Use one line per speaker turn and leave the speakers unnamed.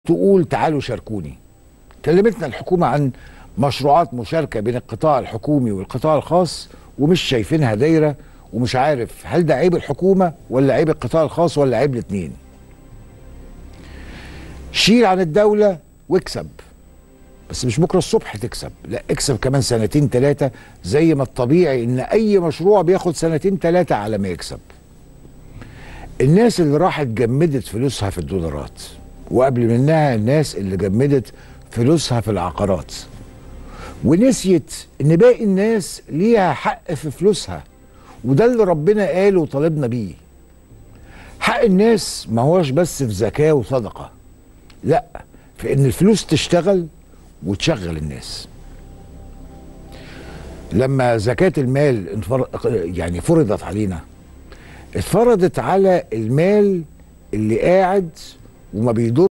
تقول تعالوا شاركوني كلمتنا الحكومة عن مشروعات مشاركة بين القطاع الحكومي والقطاع الخاص ومش شايفينها دايرة ومش عارف هل ده عيب الحكومة ولا عيب القطاع الخاص ولا عيب الاتنين شيل عن الدولة واكسب بس مش بكرة الصبح تكسب لا اكسب كمان سنتين ثلاثة زي ما الطبيعي ان اي مشروع بياخد سنتين ثلاثة على ما يكسب الناس اللي راحت جمدت فلوسها في الدولارات وقبل منها الناس اللي جمدت فلوسها في العقارات ونسيت ان باقي الناس ليها حق في فلوسها وده اللي ربنا قاله وطالبنا بيه حق الناس ما هوش بس في زكاة وصدقة لا في ان الفلوس تشتغل وتشغل الناس لما زكاة المال انفر... يعني فرضت علينا اتفرضت على المال اللي قاعد وما بيدور